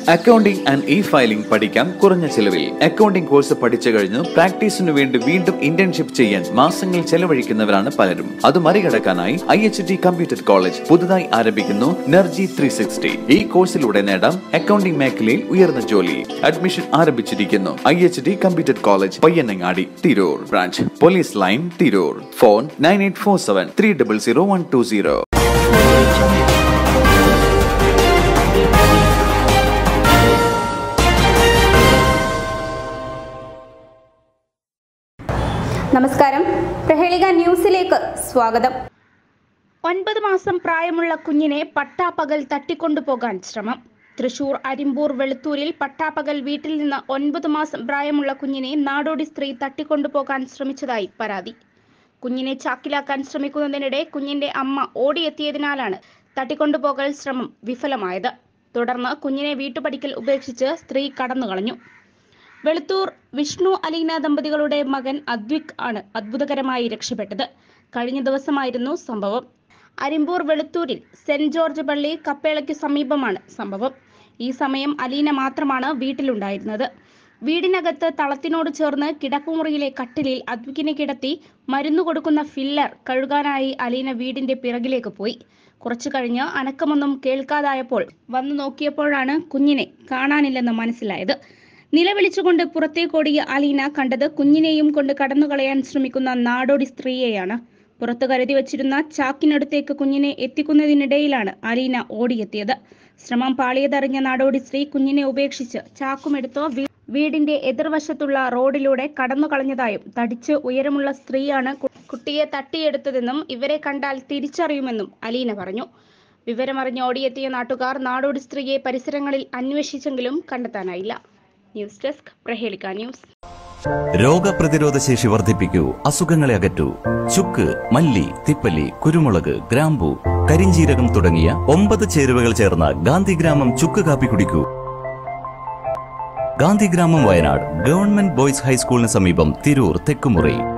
accounting and E filing പഠിക്കാം കുറഞ്ഞ ചിലവിൽ അക്കൗണ്ടിംഗ് കോഴ്സ് പഠിച്ചു കഴിഞ്ഞ് പ്രാക്ടീസിനു വേണ്ടി വീണ്ടും ഇന്റേൺഷിപ്പ് ചെയ്യാൻ മാസങ്ങൾ ചെലവഴിക്കുന്നവരാണ് പലരും അത് മറികടക്കാനായി I H T computer college പുതുതായി ആരംഭിക്കുന്നു നർജി ത്രീ സിക്സ്റ്റി ഈ കോഴ്സിലൂടെ നേടാം അക്കൗണ്ടിംഗ് മേഖലയിൽ ഉയർന്ന ജോലി അഡ്മിഷൻ ആരംഭിച്ചിരിക്കുന്നു I H T computer college Payyanangadi Tirur branch police line Tirur phone nine eight four seven three double zero one two zero നമസ്കാരം പ്രഹേളിക ന്യൂസിലേക്ക് സ്വാഗതം ഒൻപത് മാസം പ്രായമുള്ള കുഞ്ഞിനെ പട്ടാപ്പകൽ തട്ടിക്കൊണ്ടുപോകാൻ ശ്രമം തൃശൂർ അരിമ്പൂർ വെളുത്തൂരിൽ പട്ടാപ്പകൽ വീട്ടിൽ നിന്ന് ഒൻപത് മാസം പ്രായമുള്ള കുഞ്ഞിനെ നാടോടി സ്ത്രീ തട്ടിക്കൊണ്ടുപോകാൻ ശ്രമിച്ചതായി പരാതി കുഞ്ഞിനെ ചാക്കിലാക്കാൻ ശ്രമിക്കുന്നതിനിടെ കുഞ്ഞിന്റെ അമ്മ ഓടിയെത്തിയതിനാലാണ് തട്ടിക്കൊണ്ടുപോകൽ ശ്രമം വിഫലമായത് തുടർന്ന് കുഞ്ഞിനെ വീട്ടുപടിക്കൽ ഉപേക്ഷിച്ച് സ്ത്രീ കടന്നുകളഞ്ഞു വെളുത്തൂർ വിഷ്ണു അലീന ദമ്പതികളുടെ മകൻ അദ്വിക് ആണ് അത്ഭുതകരമായി രക്ഷപ്പെട്ടത് കഴിഞ്ഞ ദിവസമായിരുന്നു സംഭവം അരിമ്പൂർ വെളുത്തൂരിൽ സെന്റ് ജോർജ് പള്ളി കപ്പേളയ്ക്ക് സമീപമാണ് സംഭവം ഈ സമയം അലീന മാത്രമാണ് വീട്ടിലുണ്ടായിരുന്നത് വീടിനകത്ത് തളത്തിനോട് ചേർന്ന് കിടപ്പുമുറിയിലെ കട്ടിലിൽ അദ്വിക്കിനെ കിടത്തി മരുന്ന് കൊടുക്കുന്ന ഫില്ലർ കഴുകാനായി അലീന വീടിന്റെ പിറകിലേക്ക് പോയി കുറച്ചു കഴിഞ്ഞ് അനക്കമൊന്നും കേൾക്കാതായപ്പോൾ വന്നു നോക്കിയപ്പോഴാണ് കുഞ്ഞിനെ കാണാനില്ലെന്ന് മനസ്സിലായത് നിലവിളിച്ചുകൊണ്ട് പുറത്തേക്കോടിയ അലീന കണ്ടത് കുഞ്ഞിനെയും കൊണ്ട് കടന്നുകളയാൻ ശ്രമിക്കുന്ന നാടോടി സ്ത്രീയെയാണ് പുറത്തു കരുതി വച്ചിരുന്ന ചാക്കിനടുത്തേക്ക് കുഞ്ഞിനെ എത്തിക്കുന്നതിനിടയിലാണ് അലീന ഓടിയെത്തിയത് ശ്രമം പാളിയതറിഞ്ഞ നാടോടി സ്ത്രീ കുഞ്ഞിനെ ഉപേക്ഷിച്ച് ചാക്കുമെടുത്ത് വീ- വീടിന്റെ എതിർവശത്തുള്ള റോഡിലൂടെ കടന്നു കളഞ്ഞതായും തടിച്ച് ഉയരമുള്ള സ്ത്രീയാണ് കു- കുട്ടിയെ തട്ടിയെടുത്തതെന്നും ഇവരെ കണ്ടാൽ തിരിച്ചറിയുമെന്നും അലീന പറഞ്ഞു വിവരമറിഞ്ഞ് ഓടിയെത്തിയ നാട്ടുകാർ നാടോടി സ്ത്രീയെ പരിസരങ്ങളിൽ അന്വേഷിച്ചെങ്കിലും കണ്ടെത്താനായില്ല ന്യൂസ് ഡെസ്ക് പ്രഹേളിക ന്യൂസ് രോഗപ്രതിരോധ ശേഷി വർദ്ധിപ്പിക്കൂ അസുഖങ്ങളെ അകറ്റൂ ചുക്ക് മല്ലി തിപ്പല്ലി കുരുമുളക് ഗ്രാമ്പു കരിഞ്ചീരകം തുടങ്ങിയ ഒമ്പത് ചേരുവകൾ ചേർന്ന ഗാന്ധിഗ്രാമം ചുക്ക് കാപ്പി കുടിക്കൂ ഗാന്ധിഗ്രാമം വയനാട് ഗവൺമെന്റ് ബോയ്സ് ഹൈസ്കൂളിന് സമീപം തിരൂർ തെക്കുമുറി